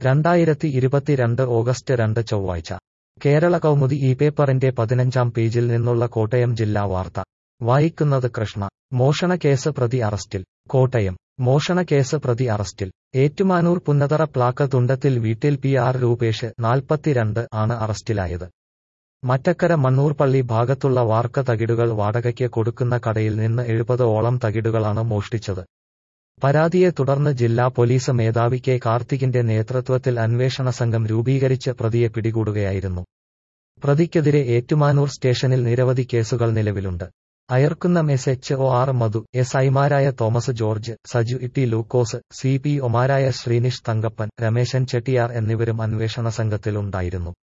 രണ്ടായിരത്തി ഇരുപത്തിരണ്ട് ഓഗസ്റ്റ് രണ്ട് ചൊവ്വാഴ്ച കേരള കൗമുദി ഈ പേപ്പറിന്റെ പതിനഞ്ചാം പേജിൽ നിന്നുള്ള കോട്ടയം ജില്ലാ വാർത്ത വായിക്കുന്നത് കൃഷ്ണ മോഷണക്കേസ് പ്രതി അറസ്റ്റിൽ കോട്ടയം മോഷണക്കേസ് പ്രതി അറസ്റ്റിൽ ഏറ്റുമാനൂർ പുന്നതറ പ്ലാക്ക തുണ്ടത്തിൽ വീട്ടിൽ പി ആർ രൂപേഷ് നാൽപ്പത്തിരണ്ട് ആണ് അറസ്റ്റിലായത് മറ്റക്കര മണ്ണൂർപള്ളി ഭാഗത്തുള്ള വാർക്ക തകിടുകൾ വാടകയ്ക്ക് കൊടുക്കുന്ന കടയിൽ നിന്ന് എഴുപത് ഓളം തകിടുകളാണ് മോഷ്ടിച്ചത് പരാതിയെ തുടർന്ന് ജില്ലാ പോലീസ് മേധാവി കെ കാർത്തികിന്റെ നേതൃത്വത്തിൽ അന്വേഷണ സംഘം രൂപീകരിച്ച് പ്രതിയെ പിടികൂടുകയായിരുന്നു പ്രതിക്കെതിരെ ഏറ്റുമാനൂർ സ്റ്റേഷനിൽ നിരവധി കേസുകൾ നിലവിലുണ്ട് Ayarkunnam S H O R Madhu S ഐമാരായ തോമസ് ജോർജ് സജു ഇട്ടി ലൂക്കോസ് സി പി ഒമാരായ ശ്രീനിഷ് തങ്കപ്പൻ രമേശൻ ചെട്ടിയാർ എന്നിവരും അന്വേഷണ സംഘത്തിലുണ്ടായിരുന്നു